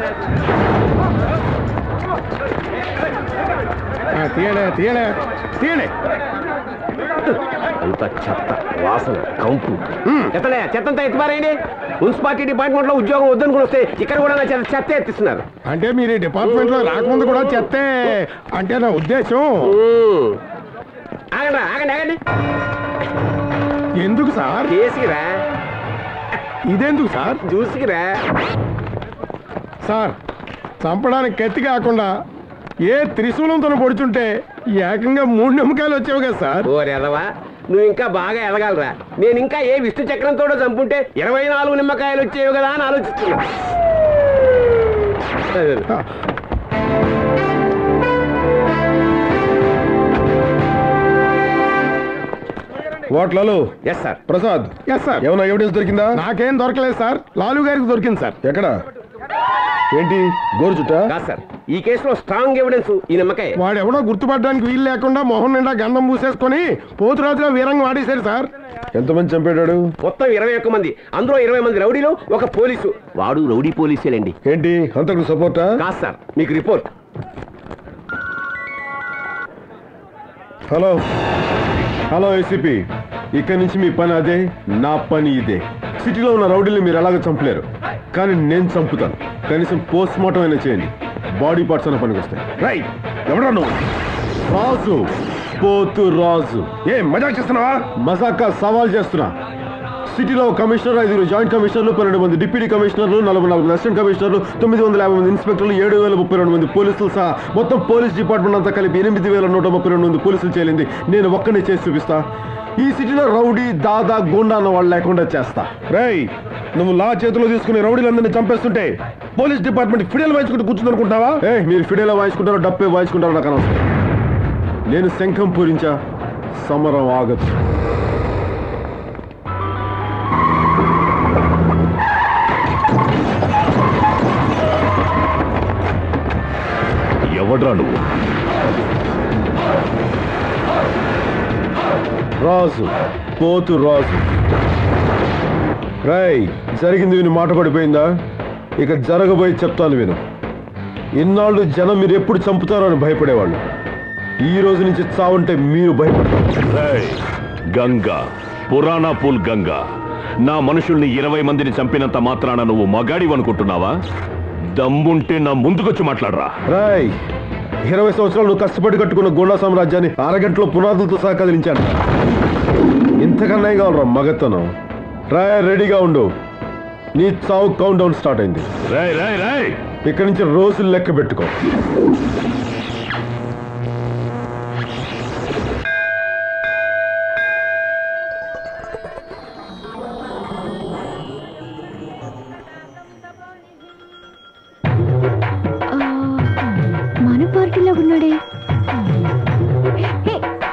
ఆ, తీయలే తీయలే తీయలే అంత చెత్త వాసన కంపు చెత్తలే చెత్తంతా ఎత్తిపారేయండి మున్సిపాలిటీ డిపార్ట్మెంట్ లో ఉద్యోగం వద్దనుకుని వస్తే ఇక్కడ కూడా నా చెత్త చెత్త ఎత్తిస్తున్నారు అంటే మీరు ఈ డిపార్ట్మెంట్ లో రాకముందు కూడా చెత్తే అంటే నా ఉద్దేశం ఉమ్. ఆగండి ఆగండి ఆగండి ఎందుకు సార్ కేసుకిరా ఇదెందుకు సార్ చూసికిరా సార్ చంపడానికి కత్తి కాకుండా ఏ త్రిశూలంతో పొడుచుంటే ఏకంగా మూడు నిమ్మకాయలు వచ్చావు కదా సార్ ఓరి ఎదవా నువ్వు ఇంకా బాగా ఎదగలరా నేను ఇంకా ఏ విష్ణు చక్రంతో చంపుంటే ఇరవై నాలుగు నిమ్మకాయలు వచ్చేవి కదా అని ఆలోచిస్తున్నా ఓట్లలో yes sir Prasad yes sir ఏమైనా ఎవిడెన్స్ దొరికిందా నాకేం దొరకలేదు సార్ లాలు గారికి దొరికింది సార్ ఎక్కడ ఏంటి గోరు చుట్టా కాదు సార్ ఈ కేసులో స్ట్రాంగ్ ఎవిడెన్స్ ఈ నిమ్మకాయ వాడు ఎవడో గుర్తుపడడానికి వీలు లేకుండా మొహం నిండా గంధం పూసేసుకొని పోతురాజులో వీరంగా వాడేశారు సార్ ఎంతమంది చంపాడు మొత్తం ఇరవై ఒక్క మంది అందులో ఇరవై మంది రౌడీలు ఒక పోలీసు వాడు రౌడీ పోలీసేలండి ఏంటి అంతకు సపోర్టా కాదు సార్ మీకు రిపోర్ట్ హలో హలో ఏసీపీ ఇక్కడి నుంచి మీ పని అదే నా పని ఇదే సిటీలో ఉన్న రౌడీలు మీరు ఎలాగ చంపలేరు కానీ నేను చంపుతాను కనీసం పోస్ట్ మార్టం అయినా చేయండి బాడీ పార్ట్స్ అన్న పనికి వస్తాయి రైట్ ఎవడా నువ్వు రాజు పోతు రాజు ఏ మజాక్ చేస్తున్నావా మజాకా సవాల్ చేస్తున్నా సిటీలో కమిషనర్ ఐదుగురు జాయింట్ కమిషనర్లు పన్నెండు మంది డిప్యూటీ కమిషనర్లు నలభై నాలుగు అసిస్టెంట్ కమిషనర్లు తొమ్మిది వందల యాభై మంది ఇన్స్పెక్టర్లు ఏడు వేల ముప్పై రెండు మంది పోలీసులు సహా మొత్తం పోలీస్ డిపార్ట్మెంట్ అంతా కలిపి ఎనిమిది వేల నూట ముప్పై రెండు మంది పోలీసులు చేరింది నేను ఒక్కనే చేసి చూపిస్తా ఈ సిటీలో రౌడీ దాదా గోండా అన్న వాళ్ళు లేకుండా చేస్తా రేయ్ నువ్వు లా చేతిలో తీసుకుని రౌడీలందరినీ చంపేస్తుంటే పోలీస్ డిపార్ట్మెంట్ ఫిడేలు వాయించుకుంటూ కూర్చుంది అనుకుంటావా ఏ మీరు ఫిడేలో వాయించుకుంటారో డప్పే వాయించుకుంటారో నాకు అనవసరం నేను శంఖం పూరించా సమరం ఆగదు ఎవడ్రా నువ్వు రాజు పోతు రాజు రై జరిగింది విని మాట పడిపోయిందా ఇక జరగబోయి చెప్తాను విను ఇన్నాళ్ళు జనం మీరు ఎప్పుడు చంపుతారో అని భయపడేవాళ్ళు ఈ రోజు నుంచి చావుంటే మీరు భయపడతారు రేయ్, గంగా పురాణా పూల్ గంగా నా మనుషుల్ని ఇరవై మందిని చంపినంత మాత్రాన నువ్వు మగాడివి అనుకుంటున్నావా దమ్ముంటే నా ముందుకొచ్చి మాట్లాడరా రాయ్ ఇరవై సంవత్సరాలు నువ్వు కష్టపడి కట్టుకున్న గోండా సామ్రాజ్యాన్ని అరగంటలో పునాదులతో సహా కదిలించాను ఇంతకన్నా ఏం కావాలరా మగతనం రాయ్ రెడీగా ఉండు నీ చావు కౌంట్ డౌన్ స్టార్ట్ అయింది రాయ్ రాయ్ రాయ్ ఇక్కడి నుంచి రోజులు లెక్క పెట్టుకో మన పార్టీలో ఉన్నాడే హే,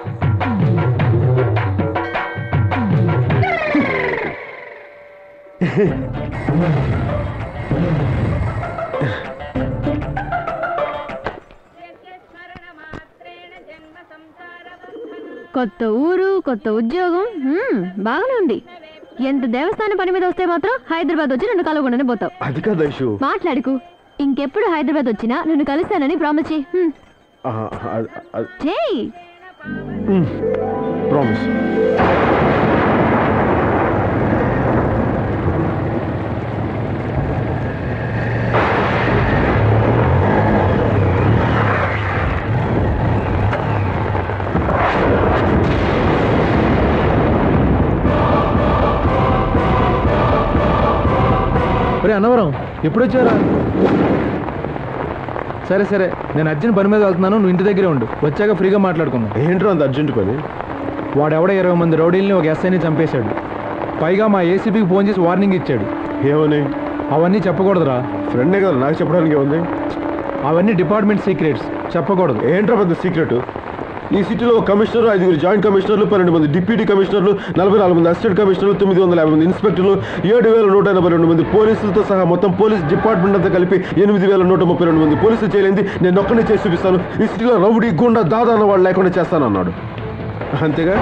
కొత్త ఊరు కొత్త ఉద్యోగం హ్మ్, బాగానే ఉంది ఎంత దేవస్థానం పని మీద వస్తే మాత్రం హైదరాబాద్ వచ్చి నన్ను కలవకుండానే పోతావు అది కాదు ఐషు మాట్లాడుకు ఇంకెప్పుడు హైదరాబాద్ వచ్చినా నిన్ను కలుస్తానని ప్రామిస్ చేయి హ్మ్, చేయి ప్రామిస్ ఒరే అన్నవరం ఎప్పుడు వచ్చారా సరే సరే నేను అర్జున్ పని మీద వెళ్తున్నాను నువ్వు ఇంటి దగ్గరే ఉండు వచ్చాక ఫ్రీగా మాట్లాడుకుందాం ఏంట్రా అంత అర్జెంట్ పని వాడెవడ ఇరవై మంది రౌడీల్ని ఒక ఎస్ఐని చంపేశాడు పైగా మా ఏసీపీకి ఫోన్ చేసి వార్నింగ్ ఇచ్చాడు ఏమని అవన్నీ చెప్పకూడదురా ఫ్రెండే కదా నాకు చెప్పడానికి ఏముంది అవన్నీ డిపార్ట్మెంట్ సీక్రెట్స్ చెప్పకూడదు ఏంట్రా పెద్ద సీక్రెట్ ఈ సిటీలో ఒక కమిషనర్ ఐదుగురు జాయింట్ కమిషనర్లు పన్నెండు మంది డిప్యూటీ కమిషనర్లు నలభై నాలుగు మంది అసిస్టెంట్ కమిషనర్లు తొమ్మిది వందల యాభై మంది ఇన్స్పెక్టర్లు ఏడు వేల నూట ఎనభై రెండు మంది పోలీసులతో సహా మొత్తం పోలీస్ డిపార్ట్మెంట్ అంతా కలిపి ఎనిమిది వేల నూట ముప్పై రెండు మంది పోలీసులు చేయలేంది నేను ఒక్కనే చేసి చూపిస్తాను ఈ సిటీలో రౌడీ గుండా దాదా అన్న వాళ్ళు లేకుండా చేస్తానన్నాడు అంతేగా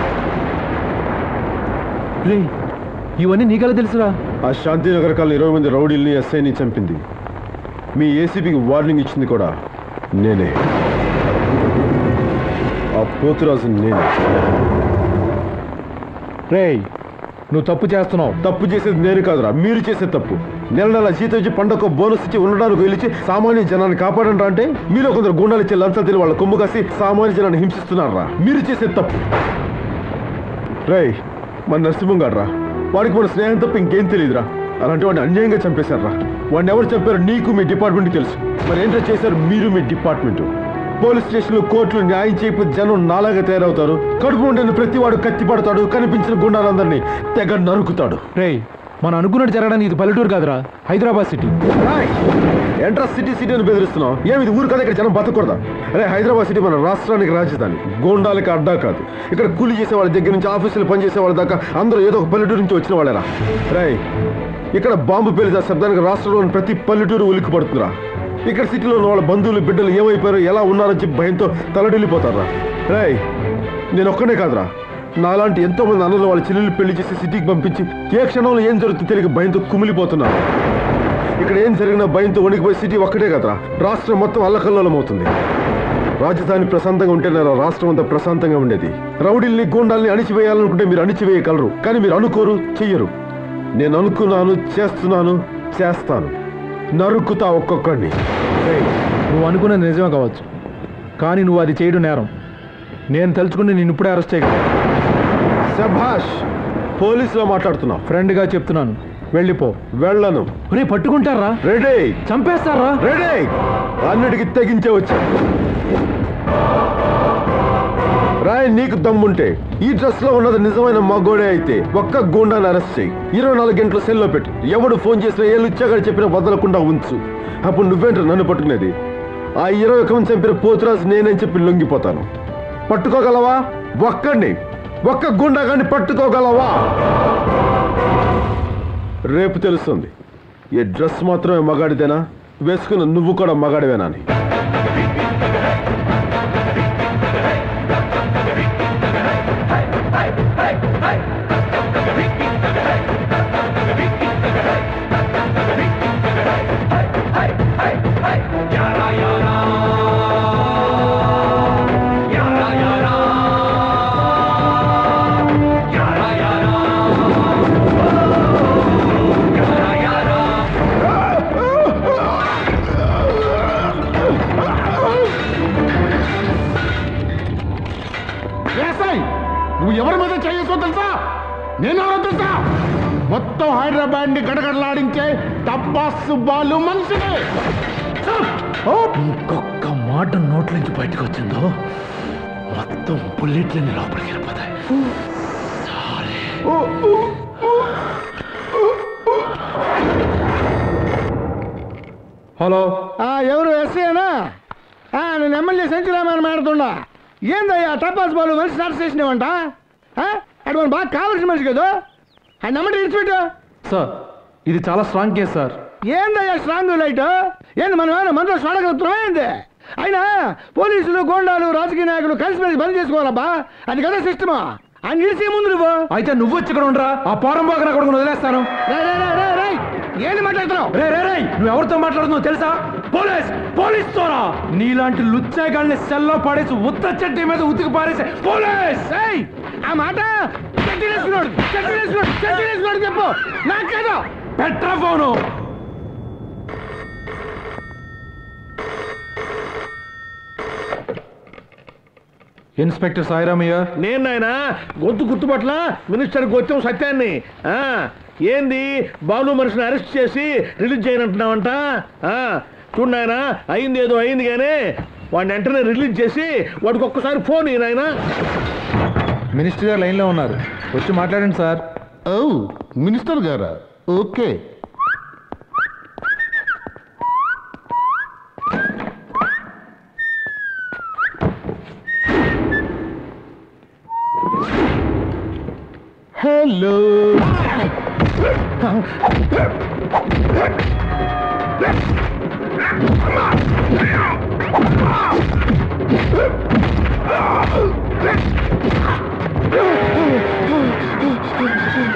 రే ఇవన్నీ నీకెలా తెలుసురా ఆ శాంతినగర్ కాలం ఇరవై మంది రౌడీల్ని ఎస్ఐని చంపింది మీ ఏసీపీకి వార్నింగ్ ఇచ్చింది కూడా నేనే ఆ పోతురాజు నేనే రేయ్ నువ్వు తప్పు చేస్తున్నావు తప్పు చేసేది నేను కాదురా మీరు చేసే తప్పు నెల నెల జీతం ఇచ్చి పండగ బోనస్ ఇచ్చి ఉండడానికి వెళ్ళి సామాన్య జనాన్ని కాపాడంరా అంటే మీలో కొందరు గుండాలు ఇచ్చే లంచాలు తిని వాళ్ళ కొమ్ము కాసి సామాన్య జనాన్ని హింసిస్తున్నారా మీరు చేసే తప్పు రేయ్ మన నరసింహం గారు రా వాడికి మన స్నేహం తప్ప ఇంకేం తెలియదురా అలాంటి వాడిని అన్యాయంగా చంపేశారా వాడిని ఎవరు చంపారో నీకు మీ డిపార్ట్మెంట్కి తెలుసు మరి ఏంటో చేశారు మీరు మీ డిపార్ట్మెంట్ పోలీస్ స్టేషన్లు కోర్టులు న్యాయం చేయకపోతే జనం నాలాగా తయారవుతారు కడుపు ఉండిన ప్రతి వాడు కత్తి పడతాడు కనిపించిన గుండాలందరినీ తెగ నరుకుతాడు రేయ్ మనం అనుకున్నట్టు జరగడానికి ఇది పల్లెటూరు కాదురా హైదరాబాద్ సిటీ ఎంట్రా సిటీ సిటీ అని బెదిరిస్తున్నావు ఏమి ఇది ఊరు కదా ఇక్కడ జనం బతకూడదా అరే హైదరాబాద్ సిటీ మన రాష్ట్రానికి రాజధాని గోండాలకి అడ్డా కాదు ఇక్కడ కూలి చేసే వాళ్ళ దగ్గర నుంచి ఆఫీసులు పనిచేసే వాళ్ళ దాకా అందరూ ఏదో ఒక పల్లెటూరు నుంచి వచ్చిన వాళ్ళేరా రేయ్ ఇక్కడ బాంబు పేలిన శబ్దానికి రాష్ట్రంలోని ప్రతి పల్లెటూరు ఉలిక్కి పడుతుందిరా ఇక్కడ సిటీలో ఉన్న వాళ్ళ బంధువులు బిడ్డలు ఏమైపోయారో ఎలా ఉన్నారని చెప్పి భయంతో తలడిల్లిపోతారా రేయ్ నేను ఒక్కనే కాదురా నాలాంటి ఎంతో మంది అన్నలు వాళ్ళ చెల్లెలు పెళ్లి చేసి సిటీకి పంపించి ఏ క్షణంలో ఏం జరుగుతుందో తెలియక భయంతో కుమిలిపోతున్నారు ఇక్కడ ఏం జరిగినా భయంతో వణికిపోయి సిటీ ఒక్కటే కదరా రాష్ట్రం మొత్తం అల్లకల్లోలం అవుతుంది రాజధాని ప్రశాంతంగా ఉంటేనే రా రాష్ట్రం అంతా ప్రశాంతంగా ఉండేది రౌడీల్ని గూండాల్ని అణిచివేయాలనుకుంటే మీరు అణిచివేయగలరు కానీ మీరు అనుకోరు చెయ్యరు నేను అనుకున్నాను చేస్తున్నాను చేస్తాను నరుకుతా ఒక్కొక్కడిని రేయ్, నువ్వు అనుకున్నది నిజమే కావచ్చు కానీ నువ్వు అది చేయడం నేరం నేను తలుచుకుని నిన్ను ఇప్పుడే అరెస్ట్ చేయగలను శభాష్ పోలీసులో మాట్లాడుతున్నావు ఫ్రెండ్గా చెప్తున్నాను వెళ్ళిపో వెళ్ళను రే పట్టుకుంటారా రెడీ చంపేస్తారా రెడీ అన్నిటికి తెగించే వచ్చా రాయ్ నీకు దమ్ముంటే ఈ డ్రెస్ లో ఉన్నది నిజమైన మగోడే అయితే ఒక్క గుండాన్ని అరెస్ట్ చేయి ఇరవై నాలుగు గంటల సెల్లో పెట్టు ఎవడు ఫోన్ చేసినా ఏ లుచ్చాగాడు చెప్పినా వదలకుండా ఉంచు అప్పుడు నువ్వేంట నన్ను పట్టుకునేది ఆ ఇరవై ఒక్క మంది చంపిన పోతురాజు నేనని చెప్పి లొంగిపోతాను పట్టుకోగలవా ఒక్కడిని ఒక్క గుండాగాన్ని పట్టుకోగలవా రేపు తెలుస్తుంది ఈ డ్రెస్ మాత్రమే మగాడిదేనా వేసుకున్న నువ్వు కూడా మగాడివేనా అని వేసాయి నువ్వు ఎవరి మీద చేయొచ్చో తెలుసా నేను ఎవరో తెలుసా మొత్తం హైదరాబాద్ ని గడగడలాడించే టబ్బాస్ బాలు మనిషిని ఇంకొక మాట నోట్ల నుంచి బయటకు వచ్చిందో మొత్తం బుల్లెట్లని లోపలికి వెళ్ళిపోతాయి హలో ఎవరు ఎస్ఐనా నేను ఎమ్మెల్యే సెంచురామని మాడుతున్నా ఏందయ్యా టపాస్ బాలు మనిషి నర్స్ చేసినావంట అటు మన బాగా కావాల్సిన మనిషి కదా ఆయన నమ్మటి ఇడిచిపెట్టు సార్ ఇది చాలా స్ట్రాంగ్ కేసు సార్ ఏందయ్యా స్ట్రాంగ్ లైట్ ఏంది మనం ఏమైనా మనతో చూడగలుగుతున్నాం ఏంది అయినా పోలీసులు గోండాలు రాజకీయ నాయకులు కలిసి మెలిసి బంద్ చేసుకోవాలబ్బా అది కదా సిస్టమా ఆయన ఇడిసే ముందు నువ్వు అయితే నువ్వు వచ్చి ఇక్కడ ఉండరా ఆ పోరం బాగా కొడుకుని వదిలేస్తాను రేయ్, రేయ్, రేయ్, రేయ్, రేయ్. ఏంది మాట్లాడుతున్నావు రే రే రే నువ్వు ఎవరితో మాట్లాడుతున్నావు తెలుసా పోలీస్ పోలీస్ తోరా నీలాంటి లుచ్చాయిగాళ్ళని సెల్లో పడేసి ఉత్త చెట్టు మీద ఉతికి పారేసి పోలీస్ ఏయ్, ఆ మాట చెట్టు వేసుకున్నాడు చెట్టు వేసుకున్నాడు చెట్టు వేసుకున్నాడు చెప్పు నాకు కాదు పెట్రా ఫోను ఇన్స్పెక్టర్ సాయిరామయ్య నేను నాయన గొంతు గుర్తుపట్ల మినిస్టర్ గొత్తం సత్యాన్ని ఆ, ఏంది బాలు మనిషిని అరెస్ట్ చేసి రిలీజ్ చేయనంటున్నావంట ఆ, చూడు నాయన అయింది ఏదో అయింది కానీ వాడిని వెంటనే రిలీజ్ చేసి వాడికి ఒక్కసారి ఫోన్ ఇయ్యి నాయన మినిస్టర్ గారు లైన్లో ఉన్నారు వచ్చి మాట్లాడండి సార్ ఓ మినిస్టర్ గారా ఓకే హలో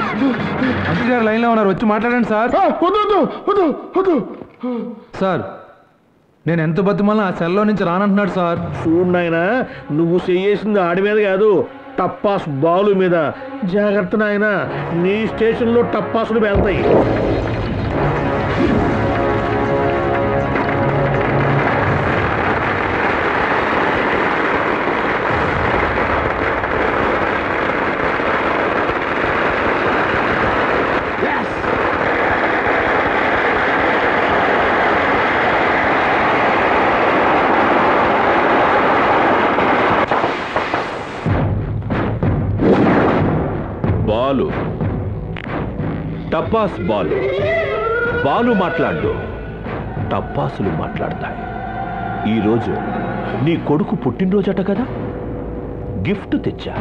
మంత్రి గారు లైన్లో ఉన్నారు వచ్చి మాట్లాడండి సార్ వద్దు వద్దు వద్దు వద్దు సార్ నేను ఎంత బతిమాలను ఆ సెల్లో నుంచి రానంటున్నాడు సార్ చూడు నాయన నువ్వు చేసింది ఆడి మీద కాదు టప్పాస్ బాలు మీద జాగ్రత్త నాయన నీ స్టేషన్లో టప్పాసులు వెళ్తాయి బాలు టపాస్ బాలు బాలు మాట్లాడు టపాసులు మాట్లాడతాయి ఈరోజు నీ కొడుకు పుట్టినరోజట కదా గిఫ్ట్ తెచ్చా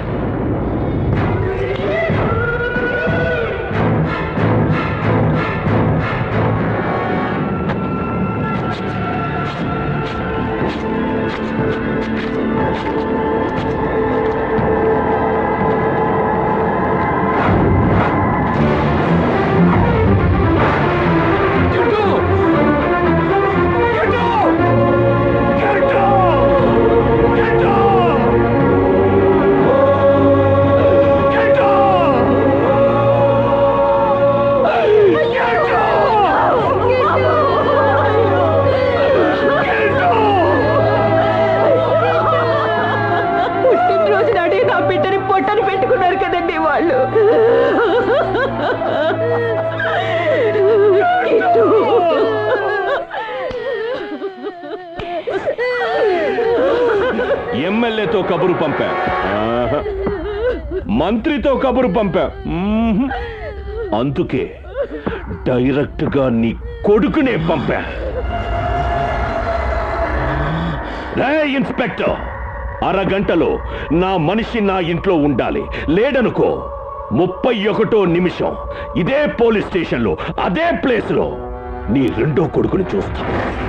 పుట్టినరోజు నాడే నా బిడ్డని పొట్టని పెట్టుకున్నారు కదండి వాళ్ళు కిట్టు. ఎమ్మెల్యేతో కబురు పంపా ఆహా. మంత్రితో కబురు పంపా మ్మ్హ్. అందుకే డైరెక్ట్ గా నీ కొడుకునే పంపా రే ఇన్స్పెక్టర్ అరగంటలో నా మనిషి నా ఇంట్లో ఉండాలి లేడనుకో ముప్పై ఒకటో నిమిషం ఇదే పోలీస్ స్టేషన్లో అదే ప్లేస్లో నీ రెండో కొడుకుని చూస్తా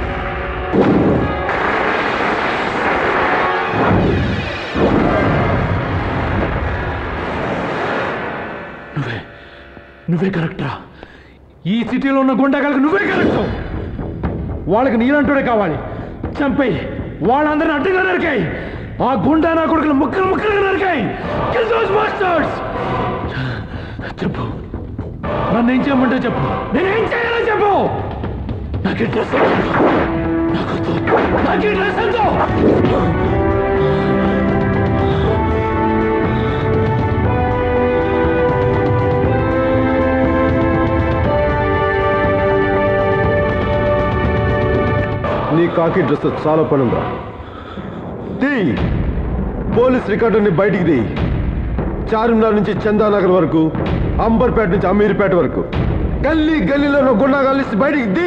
నువ్వే కరెక్టరా ఈ సిటీలో ఉన్న గుండాగాలకు నువ్వే కరెక్ట్ వాళ్ళకి నీలంటోడే కావాలి చంపేయి వాళ్ళందరిని అడ్డంగా నరికాయి ఆ గుండా నా కొడుకులు ముక్కలు ముక్కలుగా నరికాయి Kill those bastards! చెప్పు నన్ను ఏం చేయమంటే చెప్పు నేనేం చేయాలో చెప్పు నాకు డ్రెస్ నాకు నాకు డ్రెస్ వద్దు. నీ కాకి డ్రెస్ చాలా పనుందా తీ పోలీస్ రికార్డుని బయటికి తీ చార్మినార్ నుంచి చందానగర్ వరకు అంబర్పేట నుంచి అమీర్పేట వరకు గల్లీ గల్లీలో ఉన్న గుండాగా లిస్ట్ బయటికి తీ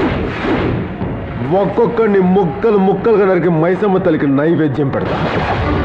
ఒక్కొక్కడిని ముక్కలు ముక్కలుగా నరికి మైసమ్మ తల్లికి నైవేద్యం పెడతా